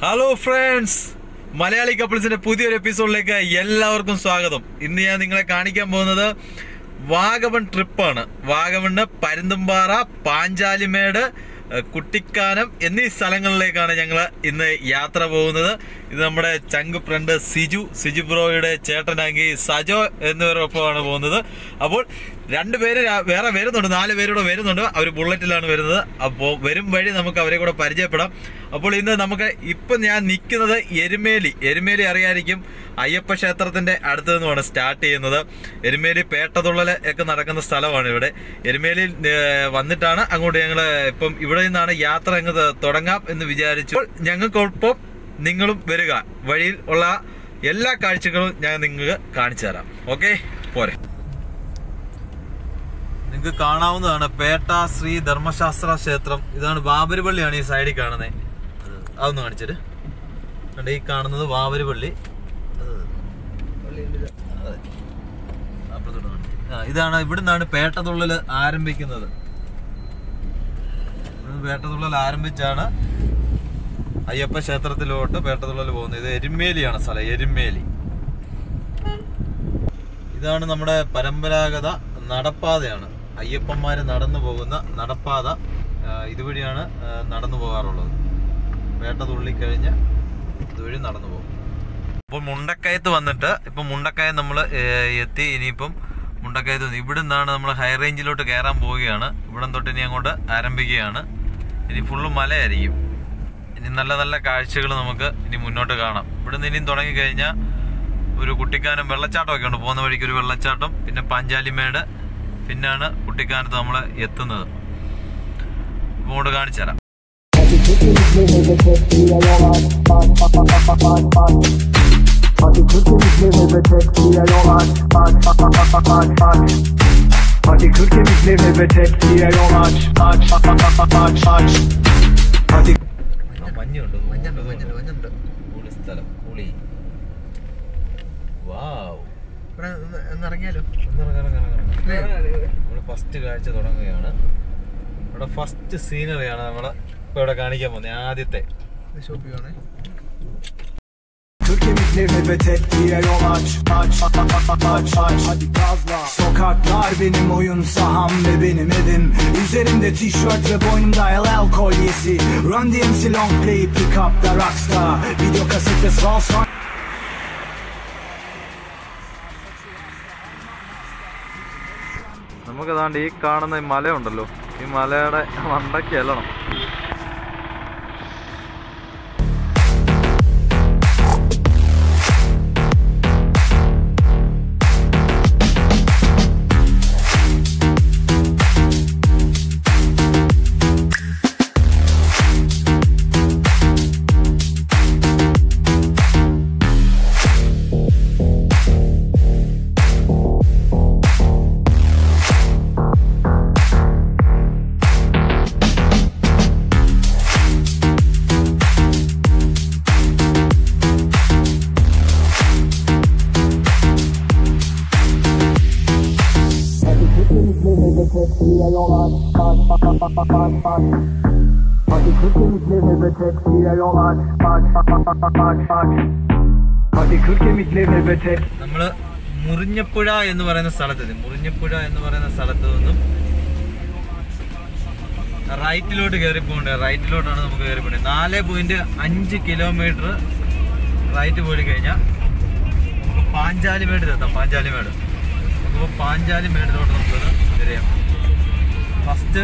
Hello friends Malayali കപ്പിൾസിന്റെ പുതിയൊരു എപ്പിസോഡിലേക്ക് എല്ലാവർക്കും സ്വാഗതം ഇന്ന് ഞാൻ നിങ്ങളെ കാണിക്കാൻ പോകുന്നത് വാഗമൺ ട്രിപ്പാണ് വാഗമണ് പരുന്തുംപാറ പാഞ്ചാലിമേട് ഏഹ്, കുട്ടിക്കാനം എന്നീ സ്ഥലങ്ങളിലേക്കാണ് ഞങ്ങൾ ഇന്ന് യാത്ര പോകുന്നത് ഇത് നമ്മുടെ ചങ്ക് ഫ്രണ്ട് സിജു സിജു ബ്രോയുടെ ചേട്ടനാങ്കി സജോ എന്നിവരൊപ്പമാണ് പോകുന്നത് അപ്പോൾ രണ്ടുപേര് രാ- വേറെ വരുന്നുണ്ട് നാല് പേരൂടെ വരുന്നുണ്ട് അവർ ബുള്ളറ്റിലാണ് വരുന്നത് അപ്പോൾ വരും വഴി നമുക്ക് അവരെ കൂടെ പരിചയപ്പെടാം അപ്പോൾ ഇന്ന് നമുക്ക് ഇപ്പം ഞാൻ നിൽക്കുന്നത് എരുമേലി എരുമേലി അറിയായിരിക്കും അയ്യപ്പ ക്ഷേത്രത്തിന്റെ അടുത്ത് നിന്നുമാണ് സ്റ്റാർട്ട് ചെയ്യുന്നത് എരുമേലി പേട്ടതുള്ളൽ ഒക്കെ നടക്കുന്ന സ്ഥലമാണ് ഇവിടെ എരുമേലിയിൽ ഏർ, വന്നിട്ടാണ് അങ്ങോട്ട് ഞങ്ങൾ ഇപ്പം ഇവിടെ നിന്നാണ് യാത്ര അങ്ങ് ത- തുടങ്ങാം എന്ന് വിചാരിച്ചു അപ്പോൾ ഞങ്ങൾക്കൊപ്പം നിങ്ങളും വരിക വഴിയിൽ ഉള്ള എല്ലാ കാഴ്ചകളും ഞാൻ നിങ്ങൾക്ക് കാണിച്ചു തരാം ഓക്കെ പോരെ നിങ്ങൾക്ക് കാണാവുന്നതാണ് പേട്ട ശ്രീ ധർമ്മശാസ്ത്ര ക്ഷേത്രം ഇതാണ് ബാബരി പള്ളിയാണ് ഈ സൈഡിൽ കാണുന്നത് അതൊന്ന് കാണിച്ചിട്ട് കണ്ടോ, ഈ കാണുന്നത് ബാബരി പള്ളി അതെ. അപ്പുറത്തോട്ട് കാണിച്ച്. ആ, ഇതാണ് ഇവിടുന്നാണ് പേട്ടതുള്ളൽ ആരംഭിക്കുന്നത് ഇവിടുന്ന് പേട്ടതുള്ളൽ ആരംഭിച്ചാണ് അയ്യപ്പ ക്ഷേത്രത്തിലോട്ട് പേട്ടതുള്ളൽ പോകുന്നത് ഇത് എരുമേലിയാണ് സ്ഥലം എരുമേലി ഇതാണ് നമ്മുടെ പരമ്പരാഗത നടപ്പാതയാണ് അയ്യപ്പന്മാര് നടന്നു പോകുന്ന നടപ്പാത ആ, ഇതുവഴിയാണ് ആ, നടന്നു പോകാറുള്ളത് വേട്ട തുള്ളിക്കഴിഞ്ഞ് ഇതുവഴി നടന്നു പോകും അപ്പോൾ മുണ്ടക്കയത്ത് വന്നിട്ട് ഇപ്പം മുണ്ടക്കയം നമ്മൾ എത്തി ഇനിയിപ്പം മുണ്ടക്കയത്ത് വന്നു ഇവിടെ നിന്നാണ് നമ്മൾ ഹൈ റേഞ്ചിലോട്ട് കയറാൻ പോവുകയാണ് ഇവിടെ തൊട്ട് ഇനി അങ്ങോട്ട് ആരംഭിക്കുകയാണ് ഇനി ഫുള്ള് മലയായിരിക്കും ഇനി നല്ല നല്ല കാഴ്ചകൾ നമുക്ക് ഇനി മുന്നോട്ട് കാണാം ഇവിടെ നിന്ന് ഇനിയും തുടങ്ങിക്കഴിഞ്ഞാൽ ഒരു കുട്ടിക്കാനം വെള്ളച്ചാട്ടം ഒക്കെ ഉണ്ട് പോകുന്ന വഴിക്ക് ഒരു വെള്ളച്ചാട്ടം പിന്നെ പാഞ്ചാലിമേട് പിന്നാണ് കുട്ടിക്കാനത്ത് നമ്മൾ എത്തുന്നത് അപ്പോൾ അങ്ങോട്ട് കാണിച്ചു തരാം Hadi kırk kemiklerini ve tepsiye yol aç Aç aç aç aç aç aç Hadi kırk kemiklerini ve tepsiye yol aç Aç aç aç aç aç Hadi ആ, മഞ്ഞുണ്ട് മഞ്ഞുണ്ട് മഞ്ഞുണ്ട് മഞ്ഞുണ്ട് പൊളി സ്ഥലം പൊളി വാവ് ഇറങ്ങിയാലോ നമ്മൾ ഫസ്റ്റ് കാഴ്ച തുടങ്ങുകയാണ് ഇവിടെ ഫസ്റ്റ് സീനറിയാണ് നമ്മൾ ഇപ്പൊ ഇവിടെ കാണിക്കാൻ പോകുന്നത് ആദ്യത്തെ shopping Kırk kemiklerini ve tepkiye yol aç Aç aç aç aç aç Hadi gazla Sokaklar benim oyun saham ve benim evim Üzerimde tişört ve boynumda LL kolyesi Run DMC long play pick up da rockstar Video kasette sol son നമുക്ക് ഏതാണ്ട് ഈ കാണുന്ന ഈ മലയുണ്ടല്ലോ ഈ മലയുടെ മണ്ടയ്ക്ക് എല്ലണം Hadi kırk kemiklerini ve tepsiye yol aç Aç aç aç aç aç aç Hadi kırk kemiklerini ve tepsiye yol aç Aç aç aç aç aç aç Hadi kırk kemiklerini ve tep നമ്മള് മുറിഞ്ഞപ്പുഴ എന്ന് പറയുന്ന സ്ഥലത്തെത്തി മുറിഞ്ഞപ്പുഴ എന്ന് പറയുന്ന സ്ഥലത്ത് നിന്നും റൈറ്റിലോട്ട് കയറി പോകണ്ടേ റൈറ്റിലോട്ടാണ് നമുക്ക് കയറി പോകേണ്ടത് നാല് പോയിന്റ് അഞ്ച് കിലോമീറ്റർ റൈറ്റ് പോയി കഴിഞ്ഞാൽ നമുക്ക് പാഞ്ചാലിമേടിലെത്താം പാഞ്ചാലിമേട് നമുക്ക് പാഞ്ചാലിമേടിലോട്ട് നമുക്കത് വരാം ഫസ്റ്റ്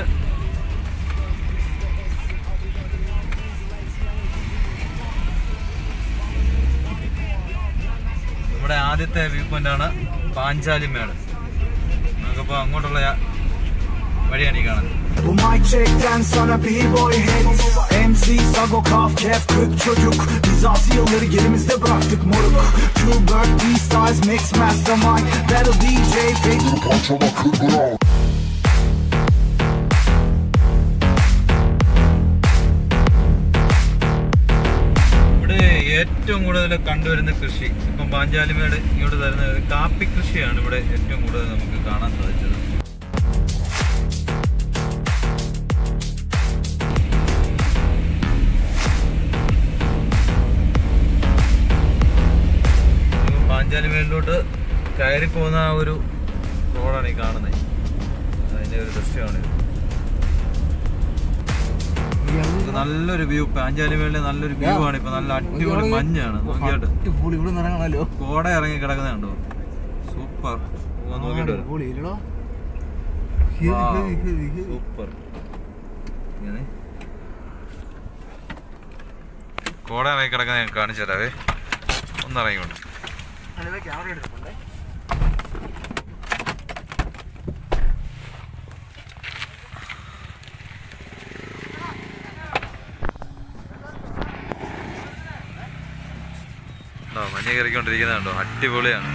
നമ്മുടെ ആദ്യത്തെ വ്യൂ പോയിന്റ് ആണ് പാഞ്ചാലിമേട് നമുക്കിപ്പോൾ അങ്ങോട്ടുള്ള യാ- വഴിയാണ് ഈ കാണുന്നത് Bu mic check'ten sana b-boy hits MC Sago Kaf Kef 40 çocuk Biz 6 yılları gerimizde bıraktık moruk Q-Bird D-Styles Mix Mastermind Battle DJ Fake ഇവിടെ ഏറ്റവും കൂടുതൽ കണ്ടുവരുന്ന കൃഷി ഇപ്പം പാഞ്ചാലിമേട് ഇങ്ങോട്ട് തരുന്ന കാപ്പി കൃഷിയാണ് ഇവിടെ ഏറ്റവും കൂടുതൽ നമുക്ക് കാണാൻ സാധിച്ചത് പാഞ്ചാലിമേലിലോട്ട് കയറി പോകുന്ന ആ ഒരു റോഡാണ് ഈ കാണുന്നത് അതിന്റെ ഒരു ദൃശ്യമാണിത് നമുക്ക് നല്ലൊരു വ്യൂ പാഞ്ചാലിമേലിലെ നല്ലൊരു വ്യൂ ആണ് ഇപ്പൊ നല്ല അടിപൊളി മഞ്ഞാണ് നോക്കിയാട്ട് അടിപൊളി ഇവിടെ ഇറങ്ങണല്ലോ കോട ഇറങ്ങി കിടക്കുന്ന കണ്ടോ സൂപ്പർ നോക്കിയിട്ട് വരാം. അടിപൊളി ഇല്ലടോ Wow, സൂപ്പർ ഇങ്ങനെ കോട ഇറങ്ങി കിടക്കുന്ന ഞാൻ കാണിച്ചു തരാവേ ഒന്ന് ഇറങ്ങിക്കൊണ്ട് ക്യാമറ എടുത്തിട്ടുണ്ടേ ഉണ്ടോ മഞ്ഞ കയറിക്കൊണ്ടിരിക്കുന്നുണ്ടോ അടിപൊളിയാണ്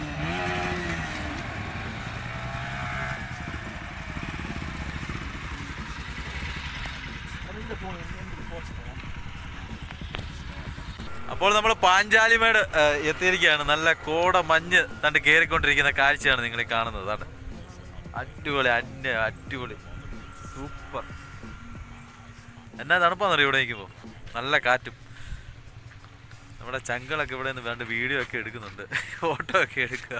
അപ്പോൾ നമ്മൾ പാഞ്ചാലിമേട് ഏഹ്, എത്തിയിരിക്കുകയാണ് നല്ല കോട മഞ്ഞ് തണ്ട് കയറിക്കൊണ്ടിരിക്കുന്ന കാഴ്ചയാണ് നിങ്ങൾ ഈ കാണുന്നത് അതാണ് അടിപൊളി അന്ന അടിപൊളി സൂപ്പർ എന്നാ തണുപ്പാന്നറിയോ ഇവിടെ നിൽക്കുമ്പോൾ നല്ല കാറ്റും നമ്മുടെ ചങ്കളൊക്കെ ഇവിടെ നിന്ന് വേണ്ട വീഡിയോ ഒക്കെ എടുക്കുന്നുണ്ട് ഫോട്ടോ ഒക്കെ എടുക്കുക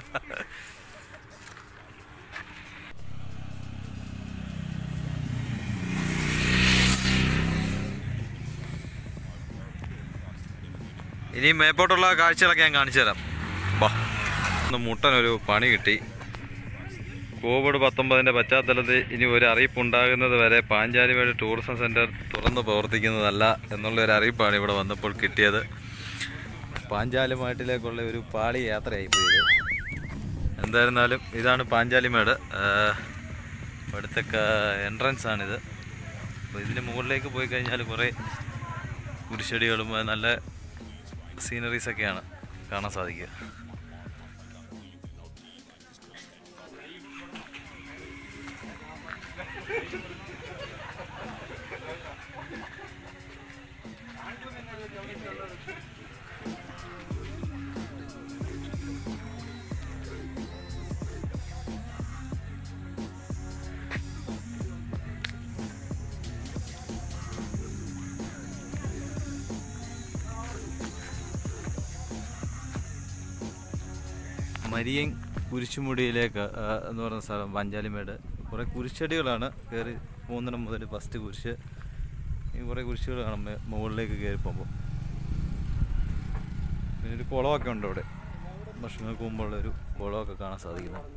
ഇനി മേപ്പോട്ടുള്ള കാഴ്ചകളൊക്കെ ഞാൻ കാണിച്ചു തരാം ബാ ഇന്ന് മുട്ടനൊരു പണി കിട്ടി കോവിഡ് പത്തൊമ്പതിൻ്റെ പശ്ചാത്തലത്തിൽ ഇനി ഒരു അറിയിപ്പ് ഉണ്ടാകുന്നത് വരെ പാഞ്ചാലിമേട് ടൂറിസം സെൻറ്റർ തുറന്ന് പ്രവർത്തിക്കുന്നതല്ല എന്നുള്ള ഒരു അറിയിപ്പാണ് ഇവിടെ വന്നപ്പോൾ കിട്ടിയത് പാഞ്ചാലിമേട്ടിലേക്കുള്ള ഒരു പാളി യാത്രയായി പോയത് എന്തായിരുന്നാലും ഇതാണ് പാഞ്ചാലിമേട് ആഹ് ഇവിടുത്തെ എൻട്രൻസ് ആണിത് അപ്പോൾ ഇതിന് മുകളിലേക്ക് പോയി കഴിഞ്ഞാൽ കുറേ കുരിശടികളും ആ, നല്ല സീനറീസൊക്കെയാണ് കാണാൻ സാധിക്കുക മരിയൻ കുരിശുമുടിയിലേക്ക് ആ, എന്ന് പറയുന്ന സ്ഥലം പഞ്ചാലിമേട് കുറേ കുരിശടികളാണ് കയറി മൂന്നിടം മുതൽ ഫസ്റ്റ് കുരിശ് ഈ കുറേ കുരിശുകൾ കാണാം മേ- മുകളിലേക്ക് കയറി പോകുമ്പോൾ പിന്നെ ഒരു കുളമൊക്കെ ഉണ്ട് അവിടെ ഭക്ഷണങ്ങൾക്ക് മുമ്പുള്ള ഒരു കുളമൊക്കെ കാണാൻ സാധിക്കുന്നത്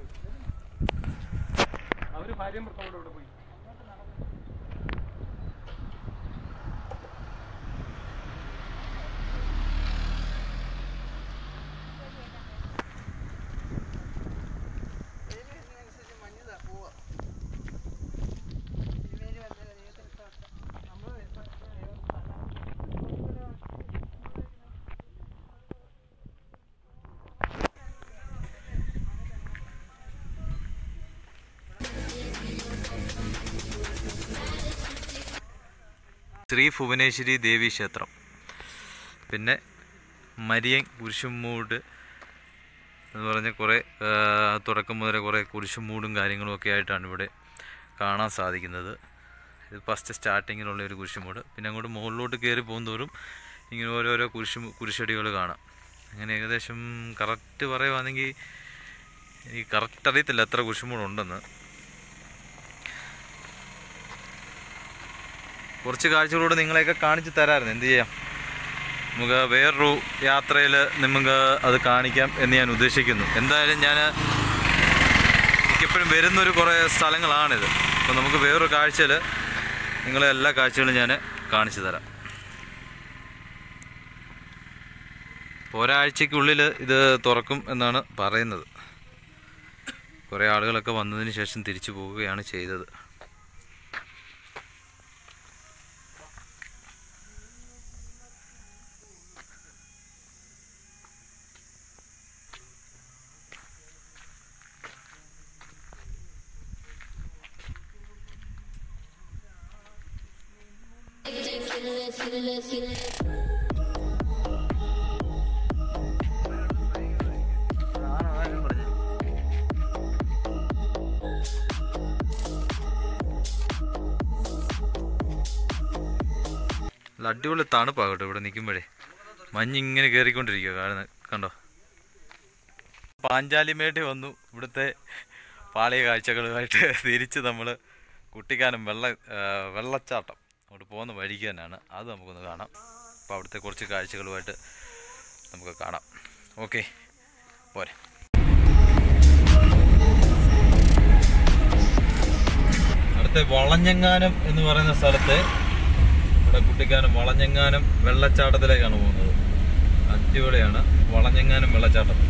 ശ്രീ ഭുവനേശ്വരി ദേവി ക്ഷേത്രം പിന്നെ മരിയൻ കുരിശുമൂട് എന്ന് പറഞ്ഞ കുറേ ആ, തുടക്കം മുതൽ കുറേ കുരിശുമൂടും കാര്യങ്ങളും ഒക്കെ ആയിട്ടാണ് ഇവിടെ കാണാൻ സാധിക്കുന്നത് ഇത് ഫസ്റ്റ് സ്റ്റാർട്ടിങ്ങിലുള്ള ഒരു കുരിശുമൂട് പിന്നെ അങ്ങോട്ട് മുകളിലോട്ട് കയറി പോകുന്തോറും ഇങ്ങനെ ഓരോരോ കുരിശു കുരിശടികൾ കാണാം അങ്ങനെ ഏകദേശം കറക്റ്റ് പറയുവാണെങ്കിൽ എനിക്ക് കറക്റ്റ് അറിയത്തില്ല എത്ര കുരിശുമൂടുണ്ടെന്ന് കുറച്ച് കാഴ്ചകളോട് നിങ്ങളെയൊക്കെ കാണിച്ചു തരാമായിരുന്നു എന്ത് ചെയ്യാം നമുക്ക് വേറൊരു യാത്രയിൽ നമുക്ക് അത് കാണിക്കാം എന്ന് ഞാൻ ഉദ്ദേശിക്കുന്നു എന്തായാലും ഞാൻ എനിക്കെപ്പോഴും വരുന്നൊരു കുറേ സ്ഥലങ്ങളാണിത് അപ്പോൾ നമുക്ക് വേറൊരു കാഴ്ചയിൽ നിങ്ങളെ എല്ലാ കാഴ്ചകളും ഞാൻ കാണിച്ചു തരാം ഇപ്പോൾ ഒരാഴ്ചയ്ക്കുള്ളിൽ ഇത് തുറക്കും എന്നാണ് പറയുന്നത് കുറേ ആളുകളൊക്കെ വന്നതിന് ശേഷം തിരിച്ചു പോവുകയാണ് ചെയ്തത് നല്ല അടിപൊളി തണുപ്പാകട്ടെ ഇവിടെ നിൽക്കുമ്പോഴേ മഞ്ഞ് ഇങ്ങനെ കയറിക്കൊണ്ടിരിക്കുക കാണുന്ന കണ്ടോ പാഞ്ചാലിമേട്ടി വന്നു ഇവിടുത്തെ പാളിയ കാഴ്ചകളുമായിട്ട് തിരിച്ച് നമ്മൾ കുട്ടിക്കാനം വെള്ള ആ, വെള്ളച്ചാട്ടം അങ്ങോട്ട് പോകുന്ന വഴിക്ക് തന്നെയാണ് അത് നമുക്കൊന്ന് കാണാം അപ്പോൾ അവിടുത്തെ കുറച്ച് കാഴ്ചകളുമായിട്ട് നമുക്ക് കാണാം ഓക്കെ പോരെ അടുത്ത വളഞ്ഞങ്ങാനം എന്ന് പറയുന്ന സ്ഥലത്ത് ഇവിടെ കുട്ടിക്കാനം വളഞ്ഞങ്ങാനം വെള്ളച്ചാട്ടത്തിലേക്കാണ് പോകുന്നത് അടിപൊളിയാണ് വളഞ്ഞങ്ങാനം വെള്ളച്ചാട്ടം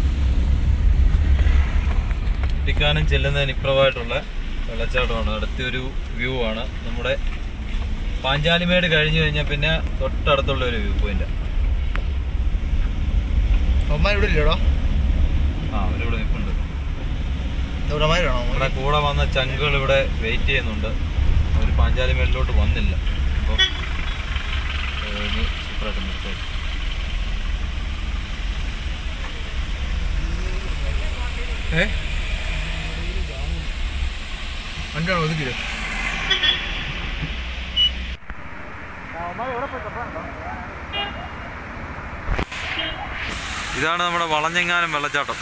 കുട്ടിക്കാനം ചെല്ലുന്നതിന് ഇപ്പുറമായിട്ടുള്ള വെള്ളച്ചാട്ടമാണ് അടുത്തൊരു വ്യൂ ആണ് നമ്മുടെ പാഞ്ചാലിമേട് കഴിഞ്ഞു കഴിഞ്ഞാൽ പിന്നെ തൊട്ടടുത്തുള്ള ഒരു വ്യൂ പോയിന്റ് അമ്മ ഇവിടെ ഇല്ലടാ ആ അവരിവിടെ നിൽപ്പുണ്ട് ഇവിടെമാരാണോ നമ്മുടെ കൂടെ വന്ന ചങ്കുകൾ ഇവിടെ വെയിറ്റ് ചെയ്യുന്നുണ്ട് അവർ പാഞ്ചാലിമേടിലോട്ട് വന്നില്ല അപ്പോൾ സൂപ്പറായിട്ട് നിർത്തും ഏ വണ്ടിയാണോ ഒതുക്കില്ല ഇതാണ് നമ്മുടെ വളഞ്ഞെങ്ങാനം വെള്ളച്ചാട്ടം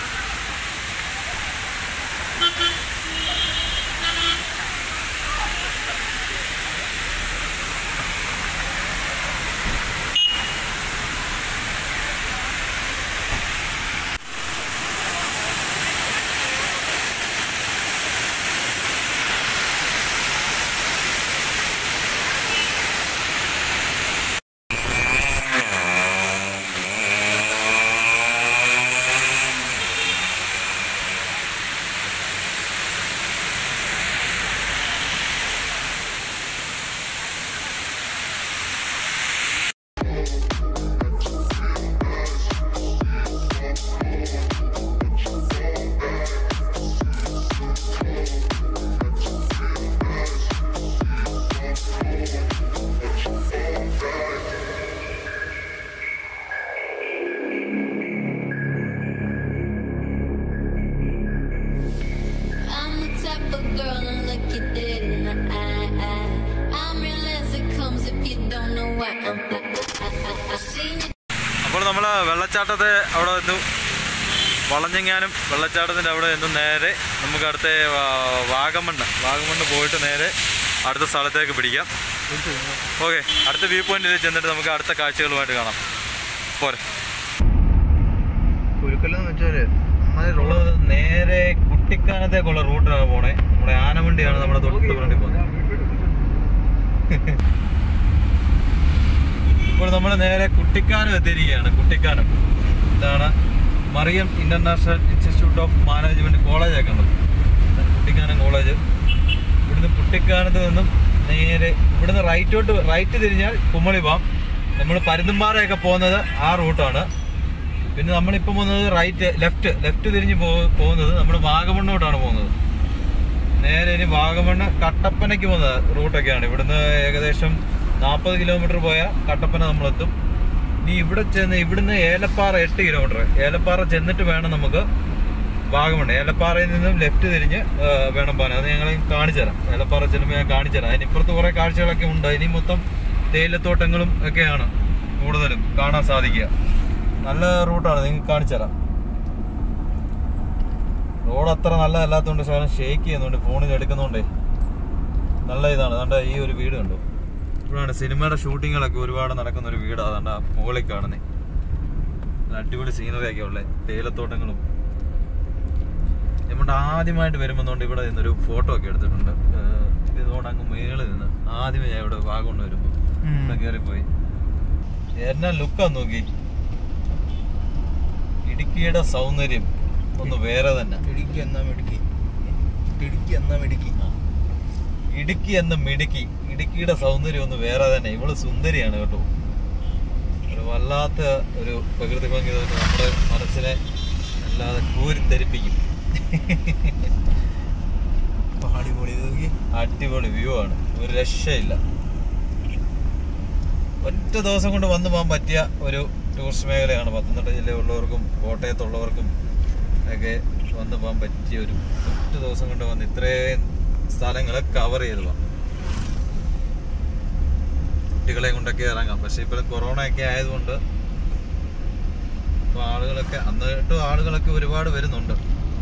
I'm the type of girl to look you dead in the eye. I'm real as it comes if you don't know why I'm. I've seen it. അപ്പോൾ നമ്മൾ വെള്ളച്ചാട്ടത്തെ അവിടെ നിന്ന് വളഞ്ഞെങ്ങാനും വെള്ളച്ചാട്ടത്തിൻ്റെ അവിടെ നിന്ന് നേരെ നമുക്ക് അടുത്ത വാ- വാഗമണ്ണ് വാഗമണ്ണ് പോയിട്ട് നേരെ അടുത്ത സ്ഥലത്തേക്ക് പിടിക്കാം ഓക്കെ അടുത്ത വ്യൂ പോയിന്റിൽ ചെന്നിട്ട് നമുക്ക് അടുത്ത കാഴ്ചകളുമായിട്ട് കാണാം പോരെ കുരുക്കല്ലെന്ന് വെച്ചാല് അമ്മാതിരി നമ്മള് നേരെ കുട്ടിക്കാനത്തേക്കുള്ള റൂട്ടിലാണ് പോണേ നമ്മുടെ ആനവണ്ടിയാണ് നമ്മുടെ തൊട്ട് ഫ്രണ്ടിൽ പോകുന്നത് ഇപ്പോൾ നമ്മൾ നേരെ കുട്ടിക്കാനം എത്തിയിരിക്കുകയാണ് കുട്ടിക്കാനം ഇതാണ് Mariam international institute of management കോളേജൊക്കെ ഉള്ളത് ഇതാണ് കുട്ടിക്കാനം കോളേജ് ഇവിടുന്ന് കുട്ടിക്കാനത്ത് നിന്നും നേരെ ഇവിടുന്ന് റൈറ്റോട്ട് റൈറ്റ് തിരിഞ്ഞാൽ കുമളി പോകാം നമ്മൾ പരുന്തുംപാറയൊക്കെ പോകുന്നത് ആ റൂട്ടാണ് പിന്നെ നമ്മളിപ്പം പോകുന്നത് റൈറ്റ് ലെഫ്റ്റ് ലെഫ്റ്റ് തിരിഞ്ഞ് പോ പോകുന്നത് നമ്മൾ വാഗമണ്ണോട്ടാണ് പോകുന്നത് നേരെ ഇനി വാഗമണ്ണ് കട്ടപ്പനയ്ക്ക് പോകുന്ന റൂട്ടൊക്കെയാണ് ഇവിടുന്ന് ഏകദേശം നാൽപ്പത് കിലോമീറ്റർ പോയാൽ കട്ടപ്പന നമ്മളെത്തും ഇനി ഇവിടെ ചെന്ന് ഇവിടുന്ന് ഏലപ്പാറ എട്ട് കിലോമീറ്റർ ഏലപ്പാറ ചെന്നിട്ട് വേണം നമുക്ക് വാഗമണ് ഏലപ്പാറയിൽ നിന്നും ലെഫ്റ്റ് തിരിഞ്ഞ് ആ, വേണം പോകാൻ അത് ഞങ്ങൾ കാണിച്ചു തരാം ഏലപ്പാറ ചെല്ലുമ്പോൾ ഞാൻ കാണിച്ചു തരാം അതിനിപ്പുറത്ത് കുറേ കാഴ്ചകളൊക്കെ ഉണ്ട് ഇനി മൊത്തം തേയിലത്തോട്ടങ്ങളും ഒക്കെയാണ് കൂടുതലും കാണാൻ സാധിക്കുക നല്ല റൂട്ടാണ് നിങ്ങൾക്ക് കാണിച്ചു തരാം റോഡ് അത്ര നല്ലതല്ലാത്തതുകൊണ്ട് ശകലം ഷേക്ക് ചെയ്യുന്നുണ്ട് ഫോണിൽ എടുക്കുന്നുണ്ടേ നല്ല ഇതാണ് അതുകൊണ്ട് ഈ ഒരു വീട് കണ്ടു ഇവിടെയാണ് സിനിമയുടെ ഷൂട്ടിങ്ങുകളൊക്കെ ഒരുപാട് നടക്കുന്ന ഒരു വീട് അതുകൊണ്ട് ആ മുകളിൽ കാണുന്നേ നല്ല അടിപൊളി സീനറി ഒക്കെ ഉള്ളത് തേയിലത്തോട്ടങ്ങളും നമ്മുടെ ആദ്യമായിട്ട് വരുമ്പോൾ ഇവിടെ നിന്നൊരു ഫോട്ടോ ഒക്കെ എടുത്തിട്ടുണ്ട് ഏഹ് ഇതുകൊണ്ട് അങ്ങ് മേളിൽ നിന്ന് ആദ്യമേ ഞാൻ ഇവിടെ വാഗമണ് വരുമ്പോൾ ഇവിടെ കയറിപ്പോയി എന്നാ ലുക്കാന്ന് നോക്കി ഇടുക്കിയുടെ സൗന്ദര്യം ഒന്ന് വേറെ തന്നെ ഇടുക്കി എന്നാ മിടുക്കി ഇടുക്കി എന്നാ മിടുക്കി ഇടുക്കി എന്ന മിടുക്കി ഇടുക്കിയുടെ സൗന്ദര്യം ഒന്ന് വേറെ തന്നെ ഇവള് സുന്ദരിയാണ് കേട്ടോ ഒരു വല്ലാത്ത ഒരു പ്രകൃതി ഭംഗി തന്നെ നമ്മുടെ മനസ്സിനെ അല്ലാതെ കൂരിത്തെരിപ്പിക്കും പഹാടി പൊളി നോക്കി അടിപൊളി വ്യൂ ആണ് ഒരു രക്ഷയില്ല ഒറ്റ ദിവസം കൊണ്ട് വന്നു പോകാൻ പറ്റിയ ഒരു ടൂറിസ്റ്റ് മേഖലയാണ് പത്തനംതിട്ട ജില്ലയിലുള്ളവർക്കും കോട്ടയത്തുള്ളവർക്കും ഒക്കെ വന്നു പോകാൻ പറ്റിയ ഒരു ഒറ്റ ദിവസം കൊണ്ട് വന്ന് ഇത്രയും സ്ഥലങ്ങൾ കവർ ചെയ്ത് പോകാം കുട്ടികളെ കൊണ്ടൊക്കെ ഇറങ്ങാം പക്ഷെ ഇപ്പോൾ കൊറോണ ഒക്കെ ആയതുകൊണ്ട് അപ്പൊ ആളുകളൊക്കെ അന്നിട്ടും ആളുകളൊക്കെ ഒരുപാട് വരുന്നുണ്ട്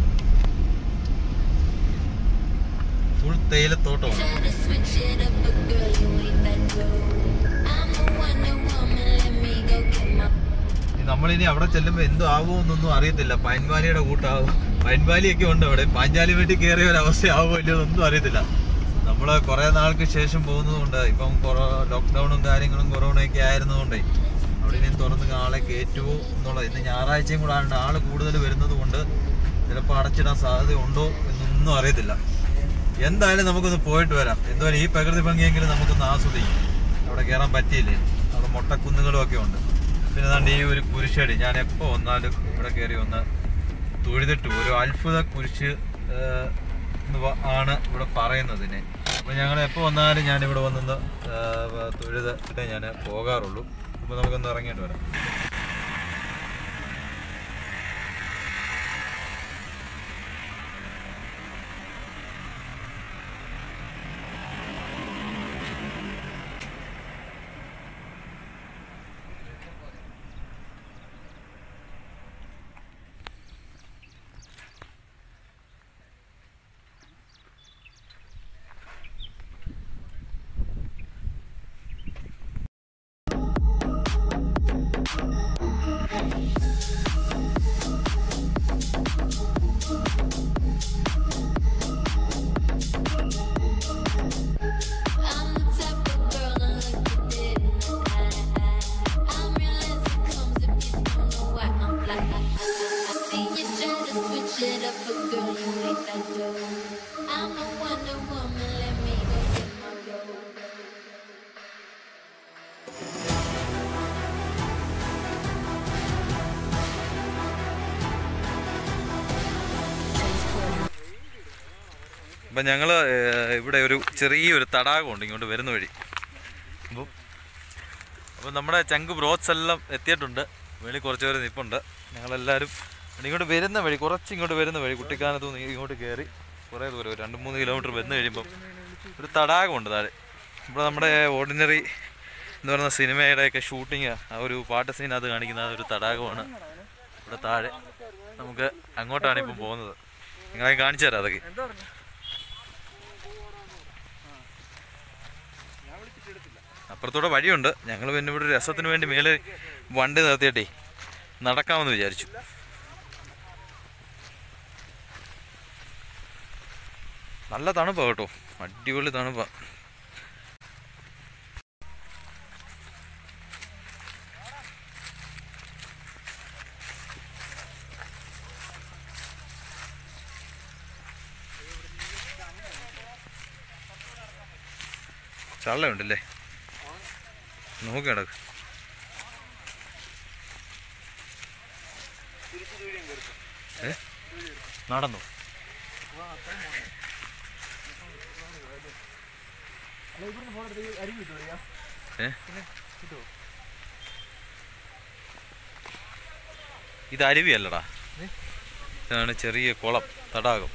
ഫുൾ തേയിലത്തോട്ടമാണ് Try to switch it up, but girl, you ain't that dope. I'm a Wonder Woman, let me go get my. നമ്മളിനി അവിടെ ചെല്ലുമ്പോ എന്തോ ആവുമെന്നൊന്നും അറിയത്തില്ല പൈൻവാലിയുടെ കൂട്ടാവും പൈൻവാലിയൊക്കെ ഉണ്ട് അവിടെ പാഞ്ചാലി വീട്ടിൽ കയറിയ ഒരു അവസ്ഥയാവുമോ ഇല്ലയോ എന്നൊന്നും അറിയത്തില്ല നമ്മള് കുറെ നാൾക്ക് ശേഷം പോകുന്നതുകൊണ്ട് ഇപ്പം ലോക്ക്ഡൌണും കാര്യങ്ങളും കൊറോണയൊക്കെ ആയിരുന്നതുകൊണ്ടേ അവിടെ ഇനിയും തുറന്ന് ആളെ കയറ്റുമോ എന്നുള്ളത് ഇന്ന് ഞായറാഴ്ചയും കൂടെ ആണ്ട് ആള് കൂടുതൽ വരുന്നത് കൊണ്ട് ചിലപ്പോൾ അടച്ചിടാൻ സാധ്യത ഉണ്ടോ എന്നൊന്നും അറിയത്തില്ല എന്തായാലും നമുക്കൊന്ന് പോയിട്ട് വരാം എന്തായാലും ഈ പ്രകൃതി ഭംഗിയെങ്കിലും നമുക്കൊന്ന് ആസ്വദിക്കും അവിടെ കയറാൻ പറ്റിയില്ലേ അവിടെ മൊട്ടക്കുന്നുകളും ഒക്കെ ഉണ്ട് പിന്നെ ദാണ്ട് ഈ ഒരു കുരിശടി ഞാൻ എപ്പോൾ വന്നാലും ഇവിടെ കയറി ഒന്ന് തൊഴുതിട്ട് ഒരു അത്ഭുത കുരിശ് ഏഹ്, എന്ന് പ- ആണ് ഇവിടെ പറയുന്നതിനെ അപ്പോൾ ഞങ്ങൾ എപ്പോൾ വന്നാലും ഞാൻ ഇവിടെ വന്നൊന്ന് ഏഹ്, തൊഴുതിട്ടേ ഞാൻ പോകാറുള്ളൂ അപ്പോൾ നമുക്കൊന്ന് ഇറങ്ങിയിട്ട് വരാം I'm the type of girl to look you dead in the eye. I'm real as it comes if you don't know why I'm fly. I see you try to switch it up, but girl, you ain't that dope. I'm a Wonder Woman, let me go get my robe. അപ്പം ഞങ്ങൾ ഇവിടെ ഒരു ചെറിയൊരു തടാകമുണ്ട് ഇങ്ങോട്ട് വരുന്ന വഴി അപ്പോൾ അപ്പോൾ നമ്മുടെ ചങ്ക് ബ്രോത്ത്സ് എല്ലാം എത്തിയിട്ടുണ്ട് വെളി കുറച്ച് പേര് നിൽപ്പുണ്ട് ഞങ്ങളെല്ലാവരും ഇങ്ങോട്ട് വരുന്ന വഴി കുറച്ച് ഇങ്ങോട്ട് വരുന്ന വഴി കുട്ടിക്കാനത്ത് നിന്ന് ഇങ്ങോട്ട് കയറി കുറേ ദൂരം ഒരു രണ്ട് മൂന്ന് കിലോമീറ്റർ വന്നു കഴിയുമ്പം ഒരു തടാകമുണ്ട് താഴെ ഇവിടെ നമ്മുടെ ഓർഡിനറി എന്ന് പറയുന്ന സിനിമയുടെയൊക്കെ ഷൂട്ടിങ് ആ ഒരു പാട്ട് സീൻ അത് കാണിക്കുന്ന ആ ഒരു തടാകമാണ് ഇവിടെ താഴെ നമുക്ക് അങ്ങോട്ടാണ് ഇപ്പം പോകുന്നത് നിങ്ങളെ കാണിച്ചു തരാം അതൊക്കെ അപ്പുറത്തൂടെ വഴിയുണ്ട് ഞങ്ങൾ പിന്നെ ഇവിടെ ഒരു രസത്തിന് വേണ്ടി മേലെ വണ്ടി നിർത്തിയിട്ടേ നടക്കാമെന്ന് വിചാരിച്ചു നല്ല തണുപ്പാ കേട്ടോ അടിപൊളി തണുപ്പാ ചള്ളയുണ്ടല്ലേ നോക്കി കിടക്ക് ഏ? നടന്നു ഏ? ഇത് അരുവിയല്ലടാ ഇതാണ് ചെറിയ കുളം തടാകം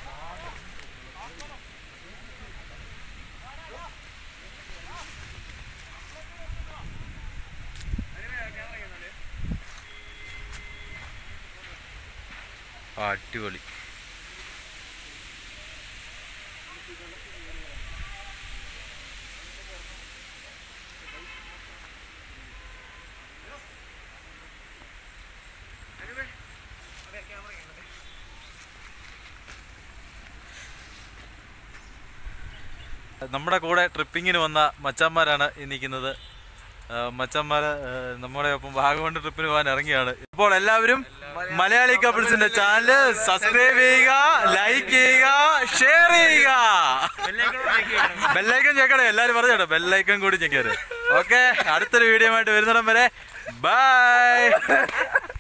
ആ, അടിപൊളി നമ്മുടെ കൂടെ ട്രിപ്പിങ്ങിന് വന്ന മച്ചാന്മാരാണ് ഈ നിൽക്കുന്നത് ആ, മച്ചാന്മാര് ആ, നമ്മുടെ ഒപ്പം വാഗമൺ ട്രിപ്പിന് പോകാൻ ഇറങ്ങിയാണ് ഇപ്പോൾ എല്ലാവരും മലയാളി കപ്പിൾസിന്റെ ചാനൽ സബ്സ്ക്രൈബ് ചെയ്യുക ലൈക്ക് ചെയ്യുക ഷെയർ ചെയ്യുക ബെല്ലൈക്കൺ ചെക്കണേ എല്ലാവരും പറഞ്ഞോ ബെല്ലൈക്കൺ കൂടി ചെക്കരുത് ഓക്കെ അടുത്തൊരു വീഡിയോ ആയിട്ട് വരുന്നിടം വരെ ബൈ